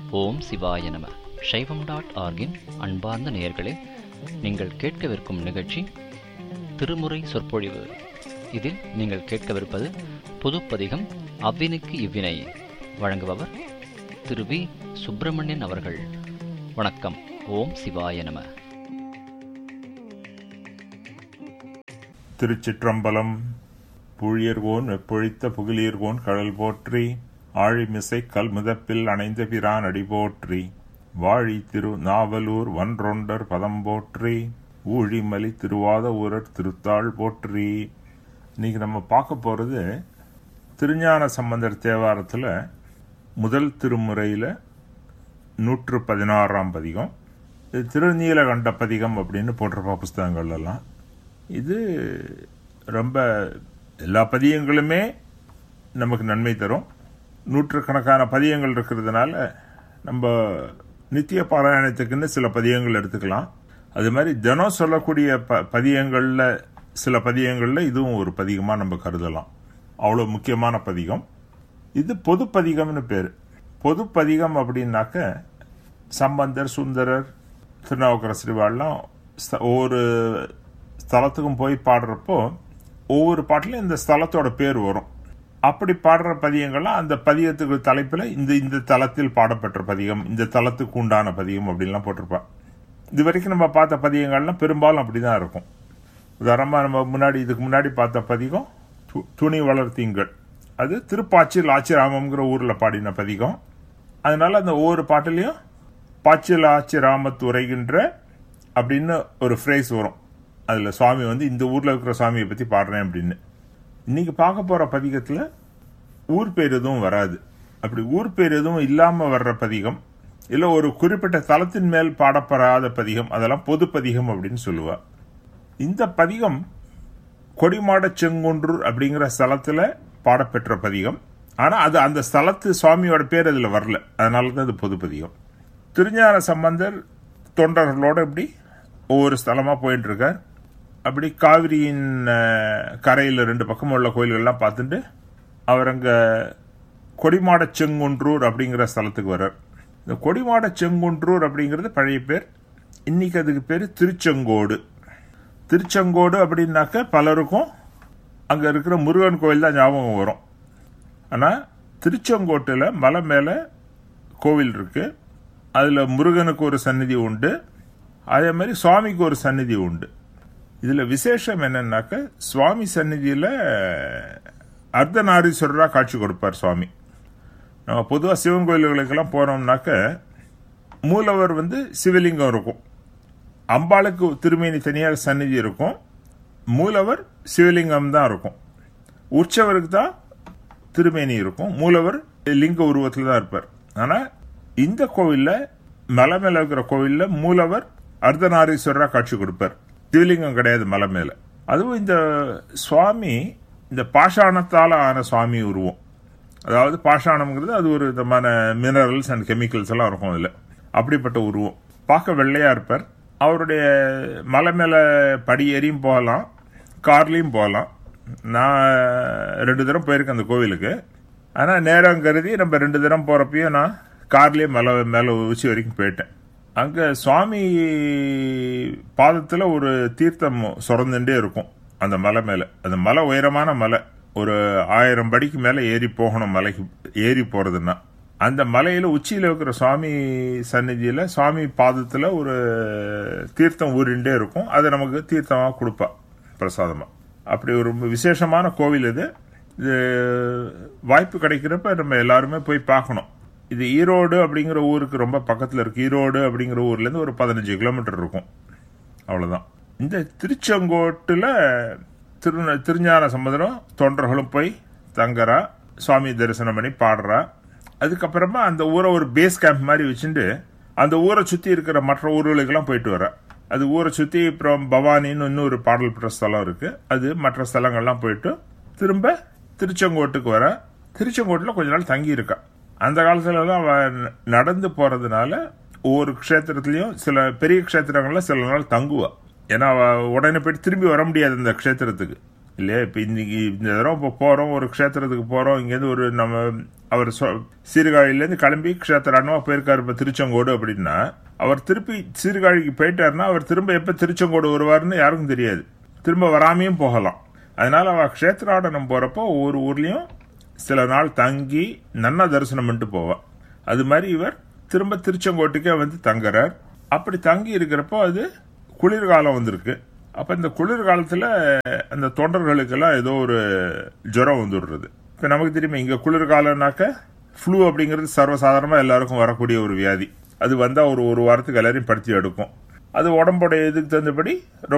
ஓம் சிவாய நம சைவம் டாட் ஆர்கின் அன்பார்ந்த நேயர்களே நீங்கள் கேட்கவிருக்கும் நிகழ்ச்சி திருமுறை சொற்பொழிவு இதில் நீங்கள் கேட்கவிருப்பது பொதுப்பதிகம் அவ்வினுக்கு இவ்வினை வழங்குபவர் திரு வி சுப்பிரமணியன் அவர்கள் வணக்கம் ஓம் சிவாய நம திருச்சிற்றம்பலம் புழியர்கோன் வெப்பொழித்த புகிலியர்கோன் கடல் போற்றி ஆழிமிசை கல்முதப்பில் அணைந்த பிரான் அடி போற்றி வாழி திரு நாவலூர் வன்றொண்டர் பதம் போற்றி ஊழிமலி திருவாத ஊரர் திருத்தாள் போற்றி இன்னைக்கு நம்ம பார்க்க போறது திருஞான சம்பந்தர் தேவாரத்தில் முதல் திருமுறையில் நூற்று பதினாறாம் பதிகம் இது திருநீலகண்ட பதிகம் அப்படின்னு போட்டிருப்பா புஸ்தகங்கள் எல்லாம் இது ரொம்ப எல்லா பதியங்களுமே நமக்கு நன்மை தரும் நூற்றுக்கணக்கான பதியங்கள் இருக்கிறதுனால நம்ம நித்திய பாராயணத்துக்குன்னு சில பதியங்கள் எடுத்துக்கலாம் அது மாதிரி தினம் சொல்லக்கூடிய ப பதியங்களில் சில பதியங்களில் இதுவும் ஒரு பதிகமாக நம்ம கருதலாம் அவ்வளோ முக்கியமான பதிகம் இது பொது பதிகம்னு பேர் பொது பதிகம் அப்படின்னாக்க சம்பந்தர் சுந்தரர் திருநாவுக்கர ஸ்ரீவாள்லாம் ஒவ்வொரு ஸ்தலத்துக்கும் போய் பாடுறப்போ ஒவ்வொரு பாட்டிலும் இந்த ஸ்தலத்தோட பேர் வரும் அப்படி பாடுற பதியங்கள்லாம் அந்த பதியத்துக்கு தலைப்பில் இந்த இந்த தலத்தில் பாடப்பெற்ற பதிகம் இந்த தலத்துக்கு உண்டான பதிகம் அப்படின்லாம் போட்டிருப்பா இது வரைக்கும் நம்ம பார்த்த பதியங்கள்லாம் பெரும்பாலும் அப்படிதான் இருக்கும் உதாரணமாக நம்ம முன்னாடி இதுக்கு முன்னாடி பார்த்த பதிகம் துணி வளர்த்தீங்கள் அது திருப்பாச்சில் ஆச்சிராமம்ங்கிற ஊரில் பாடின பதிகம் அதனால அந்த ஒவ்வொரு பாட்டிலையும் பாச்சில் ஆச்சி ராமத்து உரைகின்ற அப்படின்னு ஒரு ஃப்ரேஸ் வரும் அதில் சுவாமி வந்து இந்த ஊரில் இருக்கிற சுவாமியை பற்றி பாடுறேன் அப்படின்னு இன்னைக்கு பார்க்க போகிற பதிகத்தில் ஊர் பேர் எதுவும் வராது அப்படி ஊர் பேர் எதுவும் இல்லாமல் வர்ற பதிகம் இல்லை ஒரு குறிப்பிட்ட தளத்தின் மேல் பாடப்படாத பதிகம் அதெல்லாம் பொது பதிகம் அப்படின்னு சொல்லுவா இந்த பதிகம் கொடிமாட செங்குன்றூர் அப்படிங்கிற ஸ்தலத்தில் பாடப்பெற்ற பதிகம் ஆனால் அது அந்த ஸ்தலத்து சுவாமியோட பேர் அதில் வரல அதனால தான் அது பொது பதிகம் திருஞான சம்பந்தர் தொண்டர்களோட இப்படி ஒவ்வொரு ஸ்தலமாக போயிட்டு இருக்கார் அப்படி காவிரியின் கரையில் ரெண்டு பக்கம் உள்ள கோயில்கள்லாம் பார்த்துட்டு அவர் அங்கே கொடிமாட செங்குன்றூர் அப்படிங்கிற ஸ்தலத்துக்கு வர்றார் இந்த கொடிமாட செங்குன்றூர் அப்படிங்கிறது பழைய பேர் இன்னைக்கு அதுக்கு பேர் திருச்செங்கோடு திருச்செங்கோடு அப்படின்னாக்க பலருக்கும் அங்கே இருக்கிற முருகன் கோயில் தான் ஞாபகம் வரும் ஆனால் திருச்செங்கோட்டில் மலை மேலே கோவில் இருக்கு அதில் முருகனுக்கு ஒரு சந்நிதி உண்டு அதே மாதிரி சுவாமிக்கு ஒரு சந்நிதி உண்டு இதில் விசேஷம் என்னன்னாக்க சுவாமி சந்நிதியில் அர்த்தநாரீஸ்வரராக காட்சி கொடுப்பார் சுவாமி நம்ம பொதுவாக சிவன் கோயில்களுக்கெல்லாம் போனோம்னாக்க மூலவர் வந்து சிவலிங்கம் இருக்கும் அம்பாளுக்கு திருமேனி தனியாக சந்நிதி இருக்கும் மூலவர் சிவலிங்கம் தான் இருக்கும் உற்சவருக்கு தான் திருமேனி இருக்கும் மூலவர் லிங்க உருவத்தில் தான் இருப்பார் ஆனால் இந்த கோவிலில் மலை மேலே இருக்கிற கோவிலில் மூலவர் அர்த்தநாரீஸ்வரராக காட்சி கொடுப்பார் சிவலிங்கம் கிடையாது மலை மேல அதுவும் இந்த சுவாமி இந்த பாஷாணத்தால் ஆன சுவாமி உருவம் அதாவது பாஷாணம்ங்கிறது அது ஒரு விதமான மினரல்ஸ் அண்ட் கெமிக்கல்ஸ் எல்லாம் இருக்கும் அதில் அப்படிப்பட்ட உருவம் பார்க்க வெள்ளையா இருப்பார் அவருடைய மலை மேல படி ஏறியும் போகலாம் கார்லையும் போகலாம் நான் ரெண்டு தரம் போயிருக்கேன் அந்த கோவிலுக்கு ஆனால் நேரம் கருதி நம்ம ரெண்டு தரம் போகிறப்பையும் நான் கார்லேயே மலை மேலே உச்சி வரைக்கும் போயிட்டேன் அங்க சுவாமி பாதத்துல ஒரு தீர்த்தம் சுரந்துட்டே இருக்கும் அந்த மலை மேல அந்த மலை உயரமான மலை ஒரு ஆயிரம் படிக்கு மேல ஏறி போகணும் மலைக்கு ஏறி போறதுன்னா அந்த மலையில உச்சியில இருக்கிற சுவாமி சந்நிதியில சுவாமி பாதத்துல ஒரு தீர்த்தம் ஊறிண்டே இருக்கும் அதை நமக்கு தீர்த்தமா கொடுப்பா பிரசாதமா அப்படி ஒரு விசேஷமான கோவில் இது இது வாய்ப்பு கிடைக்கிறப்ப நம்ம எல்லாருமே போய் பார்க்கணும் இது ஈரோடு அப்படிங்கிற ஊருக்கு ரொம்ப பக்கத்தில் இருக்கு ஈரோடு அப்படிங்கிற ஊர்லேருந்து ஒரு பதினஞ்சு கிலோமீட்டர் இருக்கும் அவ்வளோதான் இந்த திருச்செங்கோட்டில் திரு திருஞான சமுதிரம் தொண்டர்களும் போய் தங்குறா சுவாமி தரிசனம் பண்ணி பாடுறா அதுக்கப்புறமா அந்த ஊரை ஒரு பேஸ் கேம்ப் மாதிரி வச்சுட்டு அந்த ஊரை சுற்றி இருக்கிற மற்ற ஊர்களுக்கெல்லாம் போயிட்டு வர அது ஊரை சுற்றி அப்புறம் பவானின்னு இன்னொரு பாடல் பெற்ற ஸ்தலம் இருக்கு அது மற்ற ஸ்தலங்கள்லாம் போயிட்டு திரும்ப திருச்செங்கோட்டுக்கு வர திருச்செங்கோட்டில் கொஞ்ச நாள் தங்கி இருக்கா அந்த காலத்துலலாம் அவ நடந்து போறதுனால ஒவ்வொரு க்ஷேத்திரத்துலயும் சில பெரிய க்ஷேத்திரங்கள்ல சில நாள் தங்குவா ஏன்னா அவ உடனே போயிட்டு திரும்பி வர முடியாது அந்த க்ஷேத்திரத்துக்கு இல்லையா இப்போ இன்னைக்கு இந்த தடவை இப்போ போகிறோம் ஒரு க்ஷேத்திரத்துக்கு போகிறோம் இங்கேருந்து ஒரு நம்ம அவர் சொ சீர்காழியிலேருந்து கிளம்பி க்ஷேத்திரானமாக போயிருக்காரு இப்போ திருச்செங்கோடு அப்படின்னா அவர் திருப்பி சீர்காழிக்கு போயிட்டாருன்னா அவர் திரும்ப எப்போ திருச்செங்கோடு வருவார்னு யாருக்கும் தெரியாது திரும்ப வராமையும் போகலாம் அதனால அவ க்ஷேத்ராடனம் போகிறப்போ ஒவ்வொரு ஊர்லேயும் சில நாள் தங்கி நன்னா தரிசனம் பண்ணிட்டு போவா அது மாதிரி இவர் திரும்ப திருச்செங்கோட்டுக்கே வந்து தங்குறார் அப்படி தங்கி இருக்கிறப்போ அது குளிர்காலம் வந்திருக்கு அப்போ இந்த குளிர்காலத்தில் அந்த தொண்டர்களுக்கெல்லாம் ஏதோ ஒரு ஜுரம் வந்துடுறது இப்போ நமக்கு தெரியுமா இங்கே குளிர்காலம்னாக்க ஃப்ளூ அப்படிங்கிறது சர்வசாதாரணமாக எல்லாருக்கும் வரக்கூடிய ஒரு வியாதி அது வந்தால் ஒரு ஒரு வாரத்துக்கு எல்லாரையும் படுத்தி எடுக்கும் அது உடம்போட இதுக்கு தகுந்தபடி